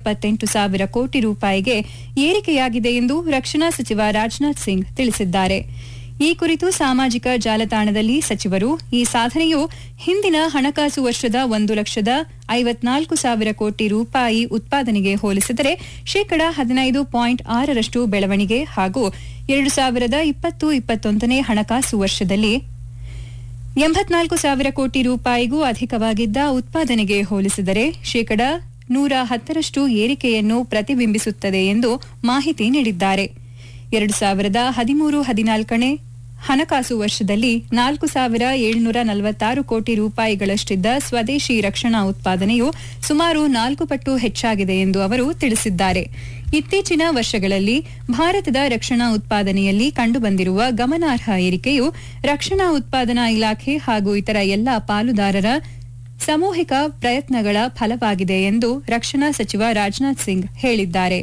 ಇಪ್ಪತ್ತೆಂಟು ಸಾವಿರ ಕೋಟಿ ರೂಪಾಯಿಗೆ ಏರಿಕೆಯಾಗಿದೆ ಎಂದು ರಕ್ಷಣಾ ಸಚಿವ ರಾಜನಾಥ್ ಸಿಂಗ್ ತಿಳಿಸಿದ್ದಾರೆ ಈ ಕುರಿತು ಸಾಮಾಜಿಕ ಜಾಲತಾಣದಲ್ಲಿ ಸಚಿವರು ಈ ಸಾಧನೆಯು ಹಿಂದಿನ ಹಣಕಾಸು ವರ್ಷದ ಒಂದು ಲಕ್ಷದ ಐವತ್ನಾಲ್ಕು ಸಾವಿರ ಕೋಟಿ ರೂಪಾಯಿ ಉತ್ಪಾದನೆಗೆ ಹೋಲಿಸಿದರೆ ಶೇಕಡಾ ಹದಿನೈದು ಪಾಯಿಂಟ್ ಆರರಷ್ಟು ಬೆಳವಣಿಗೆ ಹಾಗೂ ಎರಡು ಸಾವಿರದ ಇಪ್ಪತ್ತು ಇಪ್ಪತ್ತೊಂದನೇ ಹಣಕಾಸು ವರ್ಷದಲ್ಲಿ ಎಂಬತ್ನಾಲ್ಕು ಸಾವಿರ ಕೋಟಿ ರೂಪಾಯಿಗೂ ಅಧಿಕವಾಗಿದ್ದ ಉತ್ಪಾದನೆಗೆ ಹೋಲಿಸಿದರೆ ಶೇಕಡಾ ನೂರ ಹತ್ತರಷ್ಟು ಏರಿಕೆಯನ್ನು ಪ್ರತಿಬಿಂಬಿಸುತ್ತದೆ ಎಂದು ಮಾಹಿತಿ ನೀಡಿದ್ದಾರೆ ಎರಡು ಸಾವಿರದ ಹದಿಮೂರು ಹದಿನಾಲ್ಕನೇ ಹಣಕಾಸು ವರ್ಷದಲ್ಲಿ ನಾಲ್ಕು ಸಾವಿರ ಏಳ್ನೂರ ನಲವತ್ತಾರು ಕೋಟಿ ರೂಪಾಯಿಗಳಷ್ಟಿದ್ದ ಸ್ವದೇಶಿ ರಕ್ಷಣಾ ಉತ್ಪಾದನೆಯು ಸುಮಾರು ನಾಲ್ಕು ಪಟ್ಟು ಹೆಚ್ಚಾಗಿದೆ ಎಂದು ಅವರು ತಿಳಿಸಿದ್ದಾರೆ ಇತ್ತೀಚಿನ ವರ್ಷಗಳಲ್ಲಿ ಭಾರತದ ರಕ್ಷಣಾ ಉತ್ಪಾದನೆಯಲ್ಲಿ ಕಂಡುಬಂದಿರುವ ಗಮನಾರ್ಹ ಏರಿಕೆಯು ರಕ್ಷಣಾ ಉತ್ಪಾದನಾ ಇಲಾಖೆ ಹಾಗೂ ಇತರ ಎಲ್ಲಾ ಪಾಲುದಾರರ ಸಾಮೂಹಿಕ ಪ್ರಯತ್ನಗಳ ಫಲವಾಗಿದೆ ಎಂದು ರಕ್ಷಣಾ ಸಚಿವ ರಾಜನಾಥ್ ಸಿಂಗ್ ಹೇಳಿದ್ದಾರೆ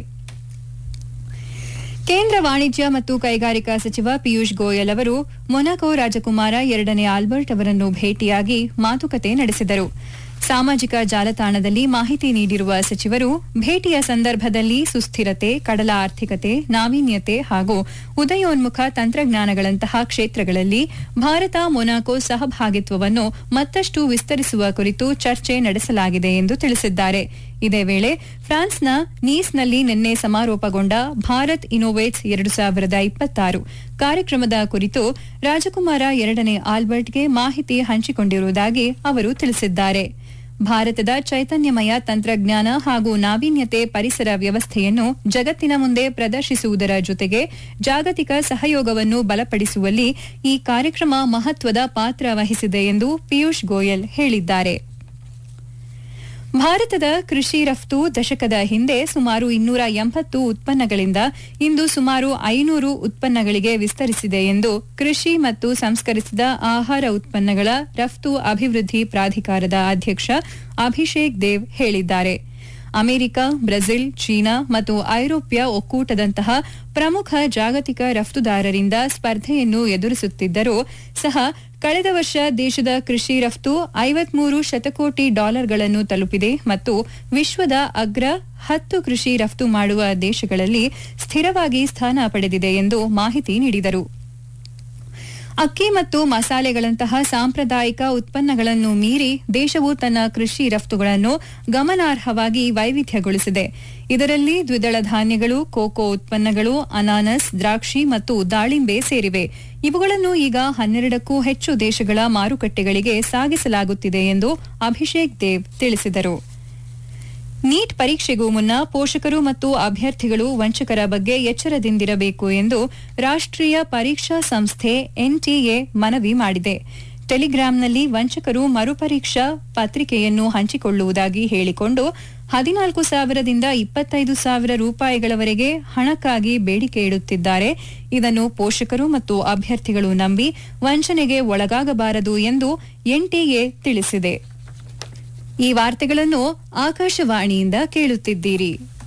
ಕೇಂದ್ರ ವಾಣಿಜ್ಯ ಮತ್ತು ಕೈಗಾರಿಕಾ ಸಚಿವ ಪಿಯೂಷ್ ಗೋಯಲ್ ಅವರು ಮೊನಾಕೋ ರಾಜಕುಮಾರ ಎರಡನೇ ಆಲ್ಬರ್ಟ್ ಅವರನ್ನು ಭೇಟಿಯಾಗಿ ಮಾತುಕತೆ ನಡೆಸಿದರು ಸಾಮಾಜಿಕ ಜಾಲತಾಣದಲ್ಲಿ ಮಾಹಿತಿ ನೀಡಿರುವ ಸಚಿವರು ಭೇಟಿಯ ಸಂದರ್ಭದಲ್ಲಿ ಸುಸ್ಥಿರತೆ ಕಡಲ ಆರ್ಥಿಕತೆ ನಾವೀನ್ಯತೆ ಹಾಗೂ ಉದಯೋನ್ಮುಖ ತಂತ್ರಜ್ಞಾನಗಳಂತಹ ಕ್ಷೇತ್ರಗಳಲ್ಲಿ ಭಾರತ ಮೊನಾಕೋ ಸಹಭಾಗಿತ್ವವನ್ನು ಮತ್ತಷ್ಟು ವಿಸ್ತರಿಸುವ ಕುರಿತು ಚರ್ಚೆ ನಡೆಸಲಾಗಿದೆ ಎಂದು ತಿಳಿಸಿದ್ದಾರೆ ಇದೇ ವೇಳೆ ಫ್ರಾನ್ಸ್ನ ನೀಸ್ನಲ್ಲಿ ನಿನ್ನೆ ಸಮಾರೋಪಗೊಂಡ ಭಾರತ್ ಇನೋವೇಟ್ಸ್ ಎರಡು ಸಾವಿರದ ಇಪ್ಪತ್ತಾರು ಕಾರ್ಯಕ್ರಮದ ಕುರಿತು ರಾಜಕುಮಾರ ಎರಡನೇ ಆಲ್ಬರ್ಟ್ಗೆ ಮಾಹಿತಿ ಹಂಚಿಕೊಂಡಿರುವುದಾಗಿ ಅವರು ತಿಳಿಸಿದ್ದಾರೆ ಭಾರತದ ಚೈತನ್ಯಮಯ ತಂತ್ರಜ್ಞಾನ ಹಾಗೂ ನಾವೀನ್ಯತೆ ಪರಿಸರ ವ್ಯವಸ್ಥೆಯನ್ನು ಜಗತ್ತಿನ ಮುಂದೆ ಪ್ರದರ್ಶಿಸುವುದರ ಜೊತೆಗೆ ಜಾಗತಿಕ ಸಹಯೋಗವನ್ನು ಬಲಪಡಿಸುವಲ್ಲಿ ಈ ಕಾರ್ಯಕ್ರಮ ಮಹತ್ವದ ಪಾತ್ರ ವಹಿಸಿದೆ ಎಂದು ಪಿಯೂಷ್ ಗೋಯಲ್ ಹೇಳಿದ್ದಾರೆ ಭಾರತದ ಕೃಷಿ ರಫ್ತು ದಶಕದ ಹಿಂದೆ ಸುಮಾರು ಇನ್ನೂರ ಎಂಬತ್ತು ಉತ್ಪನ್ನಗಳಿಂದ ಇಂದು ಸುಮಾರು ಐನೂರು ಉತ್ಪನ್ನಗಳಿಗೆ ವಿಸ್ತರಿಸಿದೆ ಎಂದು ಕೃಷಿ ಮತ್ತು ಸಂಸ್ಕರಿಸಿದ ಆಹಾರ ಉತ್ಪನ್ನಗಳ ರಫ್ತು ಅಭಿವೃದ್ಧಿ ಪ್ರಾಧಿಕಾರದ ಅಧ್ಯಕ್ಷ ಅಭಿಷೇಕ್ ದೇವ್ ಹೇಳಿದ್ದಾರೆ ಅಮೆರಿಕ ಬ್ರೆಜಿಲ್ ಚೀನಾ ಮತ್ತು ಐರೋಪ್ಯ ಒಕ್ಕೂಟದಂತಹ ಪ್ರಮುಖ ಜಾಗತಿಕ ರಫ್ತುದಾರರಿಂದ ಸ್ಪರ್ಧೆಯನ್ನು ಎದುರಿಸುತ್ತಿದ್ದರೂ ಸಹ ಕಳೆದ ವರ್ಷ ದೇಶದ ಕೃಷಿ ರಫ್ತು ಐವತ್ಮೂರು ಶತಕೋಟಿ ಡಾಲರ್ಗಳನ್ನು ತಲುಪಿದೆ ಮತ್ತು ವಿಶ್ವದ ಅಗ್ರ ಹತ್ತು ಕೃಷಿ ರಫ್ತು ಮಾಡುವ ದೇಶಗಳಲ್ಲಿ ಸ್ಥಿರವಾಗಿ ಸ್ಥಾನ ಪಡೆದಿದೆ ಎಂದು ಮಾಹಿತಿ ನೀಡಿದರು ಅಕ್ಕಿ ಮತ್ತು ಮಸಾಲೆಗಳಂತಹ ಸಾಂಪ್ರದಾಯಿಕ ಉತ್ಪನ್ನಗಳನ್ನು ಮೀರಿ ದೇಶವು ತನ್ನ ಕೃಷಿ ರಫ್ತುಗಳನ್ನು ಗಮನಾರ್ಹವಾಗಿ ವೈವಿಧ್ಯಗೊಳಿಸಿದೆ ಇದರಲ್ಲಿ ದ್ವಿದಳ ಧಾನ್ಯಗಳು ಕೋಕೋ ಉತ್ಪನ್ನಗಳು ಅನಾನಸ್ ದ್ರಾಕ್ಷಿ ಮತ್ತು ದಾಳಿಂಬೆ ಸೇರಿವೆ ಇವುಗಳನ್ನು ಈಗ ಹನ್ನೆರಡಕ್ಕೂ ಹೆಚ್ಚು ದೇಶಗಳ ಮಾರುಕಟ್ಟೆಗಳಿಗೆ ಸಾಗಿಸಲಾಗುತ್ತಿದೆ ಎಂದು ಅಭಿಷೇಕ್ ದೇವ್ ತಿಳಿಸಿದರು ನೀಟ್ ಪರೀಕ್ಷೆಗೂ ಮುನ್ನ ಪೋಷಕರು ಮತ್ತು ಅಭ್ಯರ್ಥಿಗಳು ವಂಚಕರ ಬಗ್ಗೆ ಎಚ್ಚರದಿಂದಿರಬೇಕು ಎಂದು ರಾಷ್ಟ್ರೀಯ ಪರೀಕ್ಷಾ ಸಂಸ್ಥೆ ಎನ್ಟಿಎ ಮನವಿ ಮಾಡಿದೆ ಟೆಲಿಗ್ರಾಂನಲ್ಲಿ ವಂಚಕರು ಮರುಪರೀಕ್ಷಾ ಪತ್ರಿಕೆಯನ್ನು ಹಂಚಿಕೊಳ್ಳುವುದಾಗಿ ಹೇಳಿಕೊಂಡು ಹದಿನಾಲ್ಕು ಸಾವಿರದಿಂದ ಇಪ್ಪತ್ತೈದು ಸಾವಿರ ರೂಪಾಯಿಗಳವರೆಗೆ ಹಣಕ್ಕಾಗಿ ಬೇಡಿಕೆ ಇಡುತ್ತಿದ್ದಾರೆ ಇದನ್ನು ಪೋಷಕರು ಮತ್ತು ಅಭ್ಯರ್ಥಿಗಳು ನಂಬಿ ವಂಚನೆಗೆ ಒಳಗಾಗಬಾರದು ಎಂದು ಎನ್ಟಿಎ ತಿಳಿಸಿದೆ ಈ ವಾರ್ತೆಗಳನ್ನು ಆಕಾಶವಾಣಿಯಿಂದ ಕೇಳುತ್ತಿದ್ದೀರಿ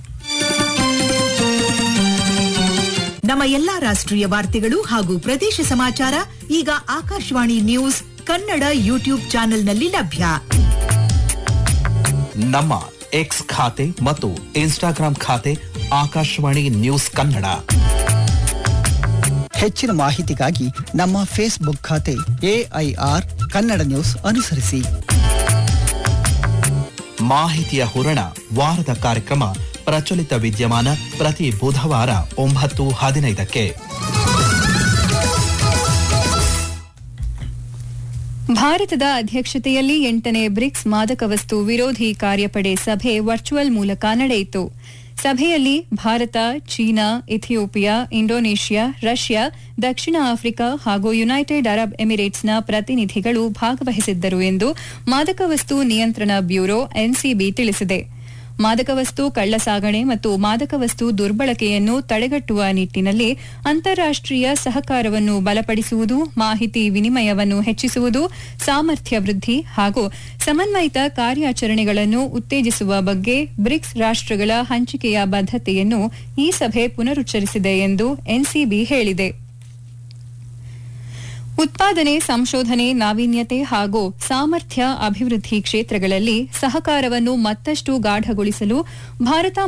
ನಮ್ಮ ಎಲ್ಲಾ ರಾಷ್ಟ್ರೀಯ ವಾರ್ತೆಗಳು ಹಾಗೂ ಪ್ರದೇಶ ಸಮಾಚಾರ ಈಗ ಆಕಾಶವಾಣಿ ನ್ಯೂಸ್ ಕನ್ನಡ ಯೂಟ್ಯೂಬ್ ಚಾನೆಲ್ನಲ್ಲಿ ಲಭ್ಯ ನಮ್ಮ ಎಕ್ಸ್ ಖಾತೆ ಮತ್ತು ಇನ್ಸ್ಟಾಗ್ರಾಂ ಖಾತೆ ಆಕಾಶವಾಣಿ ನ್ಯೂಸ್ ಕನ್ನಡ ಹೆಚ್ಚಿನ ಮಾಹಿತಿಗಾಗಿ ನಮ್ಮ ಫೇಸ್ಬುಕ್ ಖಾತೆ ಎಐಆರ್ ಕನ್ನಡ ನ್ಯೂಸ್ ಅನುಸರಿಸಿ ಮಾಹಿತಿಯ ಹೂರಣ ವಾರದ ಕಾರ್ಯಕ್ರಮ ಪ್ರಚಲಿತ ವಿದ್ಯಮಾನ ಪ್ರತಿ ಬುಧವಾರ ಒಂಬತ್ತು ಹದಿನೈದಕ್ಕೆ ಭಾರತದ ಅಧ್ಯಕ್ಷತೆಯಲ್ಲಿ ಎಂಟನೇ ಬ್ರಿಕ್ಸ್ ಮಾದಕ ವಸ್ತು ವಿರೋಧಿ ಕಾರ್ಯಪಡೆ ಸಭೆ ವರ್ಚುವಲ್ ಮೂಲಕ ನಡೆಯಿತು ಸಭೆಯಲ್ಲಿ Bharat China Ethiopia Indonesia Russia ದಕ್ಷಿಣ ಆಫ್ರಿಕಾ ಹಾಗೂ ಯುನೈಟೆಡ್ ಅರಬ್ ಎಮಿರೇಟ್ಸ್ನ ಪ್ರತಿನಿಧಿಗಳು ಭಾಗವಹಿಸಿದ್ದರು ಎಂದು ಮಾದಕ ವಸ್ತು ನಿಯಂತ್ರಣ ಬ್ಯೂರೋ ಎನ್ಸಿಬಿ ತಿಳಿಸಿದೆ ಮಾದಕ ವಸ್ತು ಕಳ್ಳಸಾಗಣೆ ಮತ್ತು ಮಾದಕ ವಸ್ತು ದುರ್ಬಳಕೆಯನ್ನು ತಡೆಗಟ್ಟುವ ನಿಟ್ಟಿನಲ್ಲಿ ಅಂತಾರಾಷ್ಟೀಯ ಸಹಕಾರವನ್ನು ಬಲಪಡಿಸುವುದು ಮಾಹಿತಿ ವಿನಿಮಯವನ್ನು ಹೆಚ್ಚಿಸುವುದು ಸಾಮರ್ಥ್ಯ ವೃದ್ಧಿ ಹಾಗೂ ಸಮನ್ವಯಿತ ಕಾರ್ಯಾಚರಣೆಗಳನ್ನು ಉತ್ತೇಜಿಸುವ ಬಗ್ಗೆ ಬ್ರಿಕ್ಸ್ ರಾಷ್ಟ್ರಗಳ ಹಂಚಿಕೆಯ ಬದ್ಧತೆಯನ್ನು ಈ ಸಭೆ ಪುನರುಚ್ಚರಿಸಿದೆ ಎಂದು ಎನ್ಸಿಬಿ ಹೇಳಿದೆ ಉತ್ಪಾದನೆ ಸಂಶೋಧನೆ ನಾವೀನ್ಯತೆ ಹಾಗೂ ಸಾಮರ್ಥ್ಯ ಅಭಿವೃದ್ಧಿ ಕ್ಷೇತ್ರಗಳಲ್ಲಿ ಸಹಕಾರವನ್ನು ಮತ್ತಷ್ಟು ಗಾಢಗೊಳಿಸಲು ಭಾರತ